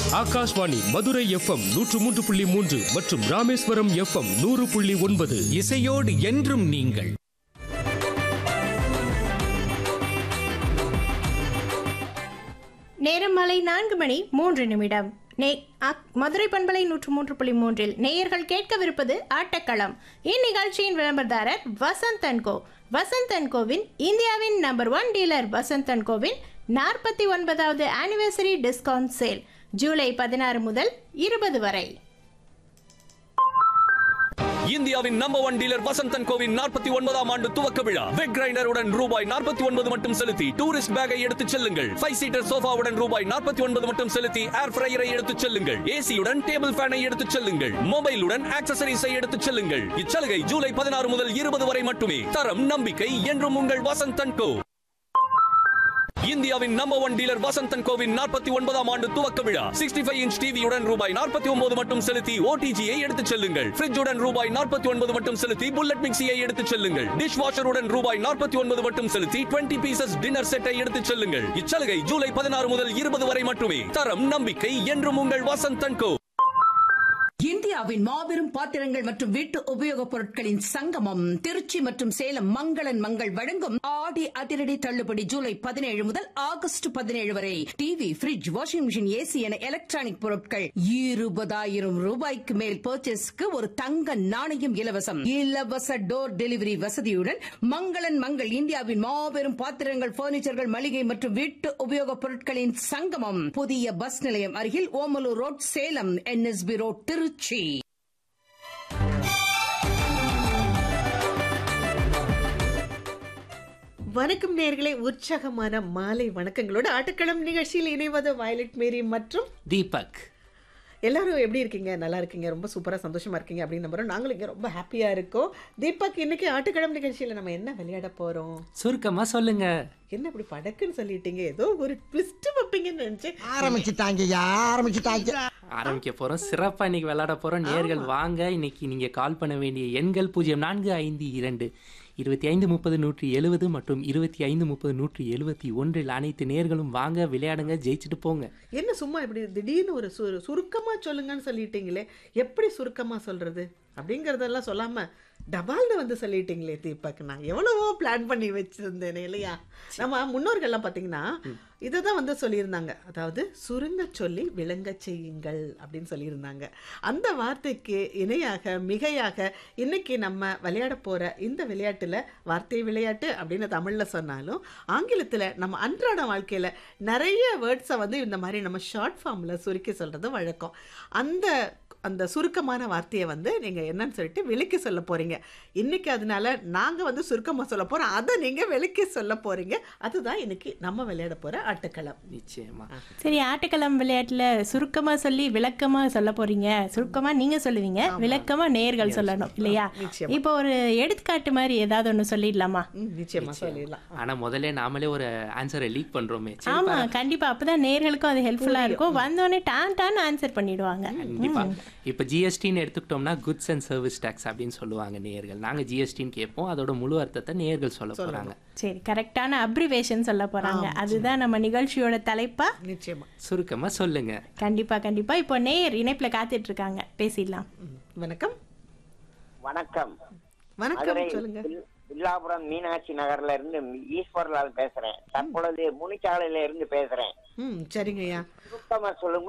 Akashvani Madurai FM நூற்று மூன்று புள்ளி மூன்று மற்றும் ராமேஸ்வரம் எஃப்எம் நூறு புள்ளி ஒன்பது இசையோடு என்றும் நீங்கள் நேரம் மாலை நான்கு மணி மூன்று நிமிடம் நே அக்- மதுரை பண்பலை நூற்று மூன்று புள்ளி மூன்றில் நேயர்கள் கேட்கவிருப்பது ஆட்டக்களம் இந்நிகழ்ச்சியின் விளம்பரதாரர் வசந்த் அன்கோ வசந்த் அன்கோவின் இந்தியாவின் நம்பர் ஒன் டீலர் வசந்த் அன்கோவின் நாற்பத்தி ஒன்பதாவது ஆனிவர்சரி டிஸ்கவுண்ட் சேல் ஜூலை பதினாறு முதல் இருபது வரை இந்தியாவின் நம்பர் ஒன் டீலர் வசந்தன் கோவின் நாற்பத்தி ஒன்பதாம் ஆண்டு துவக்க விழா வெக் கிரைண்டருடன் ரூபாய் நாற்பத்தி ஒன்பது மட்டும் செலுத்தி டூரிஸ்ட் பேக்கை எடுத்துச் செல்லுங்கள் ஃபைவ் சீட்டர் சோஃபாவுடன் ரூபாய் நாற்பத்தி ஒன்பது மட்டும் செலுத்தி ஏர் ஃப்ரையரை எடுத்துச் செல்லுங்கள் ஏசியுடன் டேபிள் ஃபேனை எடுத்துச் செல்லுங்கள் மொபைலுடன் ஆக்சசரிஸை எடுத்துச் செல்லுங்கள் இச்சலுகை ஜூலை பதினாறு முதல் இருபது வரை மட்டுமே தரம் நம்பிக்கை என்றும் உங்கள் வசந்தன் கோ இந்தியாவின் நம்பர் ஒன் டீலர் வசந்தன் கோவின் நாற்பத்தி ஒன்பதாம் ஆண்டு துவக்க விழா சிக்ஸ்டி ஃபைவ் இன்ச் டிவியுடன் ரூபாய் நாற்பத்தி ஒன்பது மட்டும் செலுத்தி ஓடிஜியை எடுத்துச் செல்லுங்கள் ஃப்ரிட்ஜுடன் ரூபாய் நாற்பத்தி ஒன்பது மட்டும் செலுத்தி புல்லட் மிக்சியை எடுத்துச் செல்லுங்கள் டிஷ் வாஷருடன் ரூபாய் நாற்பத்தி ஒன்பது மட்டும் செலுத்தி டுவெண்ட்டி பீசஸ் டின்னர் செட்டை எடுத்துச் செல்லுங்கள் இச்சலுகை ஜூலை பதினாறு முதல் இருபது வரை மட்டுமே தரம் நம்பிக்கை என்றும் உங்கள் வசந்தன் கோ இந்தியாவின் மாபெரும் பாத்திரங்கள் மற்றும் வீட்டு உபயோகப் பொருட்களின் சங்கமம் திருச்சி மற்றும் சேலம் மங்களன் மங்கள் வழங்கும் ஆடி அதிரடி தள்ளுபடி ஜூலை பதினேழு முதல் ஆகஸ்ட் பதினேழு வரை TV fridge washing machine AC என எலக்ட்ரானிக் பொருட்கள் இருபதாயிரம் ரூபாய்க்கு மேல் பர்ச்சேஸ்க்கு ஒரு தங்க நாணயம் இலவசம் இலவச டோர் டெலிவரி வசதியுடன் மங்களன் மங்கள் இந்தியாவின் மாபெரும் பாத்திரங்கள் பர்னிச்சர்கள் மளிகை மற்றும் வீட்டு உபயோகப் பொருட்களின் சங்கமம் புதிய பஸ் நிலையம் அருகில் Omalur road Salem NSB road Tiruchi வணக்கம் நேர்களே உற்சாகமான மாலை வணக்கங்களோட ஆட்டுக்களம் நிகழ்ச்சியில் இணைவது வயலட் மேரி மற்றும் தீபக் எல்லாரும் எப்படி இருக்கீங்க நல்லா இருக்கீங்க ரொம்ப சூப்பராக சந்தோஷமா இருக்கீங்க அப்படின்னு நம்புறோம் நாங்களும் இங்கே ரொம்ப ஹாப்பியாக இருக்கோம் தீபக் இன்னைக்கு ஆட்டுக்களம் நிகழ்ச்சியில் நம்ம என்ன விளையாட போகிறோம் சுருக்கமா சொல்லுங்க என்ன இப்படி படக்குன்னு சொல்லிட்டீங்க ஏதோ ஒரு ட்விஸ்ட் வைப்பீங்கன்னு நினச்சேன் ஆரம்பிச்சுட்டாங்கய்யா ஆரம்பிச்சுட்டாங்க ஆரம்பிக்க போறோம் சிறப்பா இன்னைக்கு விளையாட போறோம் நேர்கள் வாங்க இன்னைக்கு நீங்க கால் பண்ண வேண்டிய எண்கள் பூஜ்ஜியம் நான்கு ஐந்து இரண்டு இருபத்தி ஐந்து முப்பது நூற்றி எழுபது மற்றும் இருபத்தி ஐந்து முப்பது நூற்றி எழுபத்தி ஒன்றில் அனைத்து நேர்களும் வாங்க விளையாடுங்க ஜெயிச்சுட்டு போங்க என்ன சும்மா இப்படி திடீர்னு ஒரு சு சுருக்கமாக சொல்லுங்கன்னு சொல்லிட்டீங்களே எப்படி சுருக்கமாக சொல்கிறது அப்படிங்கிறதெல்லாம் சொல்லாமல் டபால்னு வந்து சொல்லிட்டீங்களே தீபக் நான் எவ்வளவோ பிளான் பண்ணி வச்சுருந்தேனே இல்லையா நம்ம முன்னோர்கள்லாம் பார்த்தீங்கன்னா இதை தான் வந்து சொல்லியிருந்தாங்க அதாவது சுருங்க சொல்லி விளங்க செய்யுங்கள் அப்படின்னு சொல்லியிருந்தாங்க அந்த வார்த்தைக்கு இணையாக மிகையாக இன்னைக்கு நம்ம விளையாட போகிற இந்த விளையாட்டில் வார்த்தை விளையாட்டு அப்படின்னு தமிழில் சொன்னாலும் ஆங்கிலத்தில் நம்ம அன்றாட வாழ்க்கையில் நிறைய வேர்ட்ஸை வந்து இந்த மாதிரி நம்ம ஷார்ட் ஃபார்மில் சுருக்கி சொல்கிறது வழக்கம் அந்த அந்த சுருக்கமான வார்த்தையை வந்து நீங்கள் என்னன்னு சொல்லிட்டு விளக்கி சொல்ல போகிறீங்க இன்னைக்கு அதனால நாங்கள் வந்து சுருக்கமாக சொல்ல போகிறோம் அதை நீங்கள் விளக்கி சொல்ல போகிறீங்க அதுதான் இன்னைக்கு நம்ம விளையாட போகிற ஆட்டுக்களம் நிச்சயமா சரி ஆட்டக்களம் விளையாட்டுல சுருக்கமா சொல்லி விளக்கமா சொல்ல போறீங்க சுருக்கமா நீங்க சொல்லுவீங்க விளக்கமா நேர்கள் சொல்லணும் இல்லையா நிச்சயமா. இப்போ ஒரு எடுத்துக்காட்டு மாதிரி ஏதாவது ஒண்ணு சொல்லிடலாமா ம், நிச்சயமா சொல்லிடலாம் ஆனா முதல்ல நாமளே ஒரு ஆன்சரை லீக் பண்றோமே சரி, ஆமா கண்டிப்பா அப்பதான் நேர்களுக்கும் அது ஹெல்ப்ஃபுல்லா இருக்கும் வந்தோடனே டான் டான் ஆன்சர் பண்ணிடுவாங்க கண்டிப்பா இப்ப ஜிஎஸ்டின்னு எடுத்துக்கிட்டோம்னா குட்ஸ் அண்ட் சர்வீஸ் டேக்ஸ் அப்படின்னு சொல்லுவாங்க நேர்கள் நாங்க ஜிஎஸ்டின்னு கேட்போம் அதோட முழு அர்த்தத்தை நேர்கள் சொல்ல போறாங்க சரி கரெக்டான அப்ரிவேஷன் சொல்ல போறாங்க அதுதான் நம்ம நிகழ்ச்சியோட தலைப்பா நிச்சயமா சுருக்கமா சொல்லுங்க கண்டிப்பா கண்டிப்பா இப்போ நேர் இணைப்புல காத்துட்டு இருக்காங்க பேசிடலாம் ம், வணக்கம் வணக்கம் வணக்கம் மதுரை சொல்லுங்க வில்- வில்லாபுரம் மீனாட்சி நகர்ல இருந்து ஈஸ்வரலால் பேசுறேன் தற்பொழுது முனிச்சாலையில இருந்து பேசுறேன் ம் சரிங்கய்யா சுத்தமா சொல்லுங்க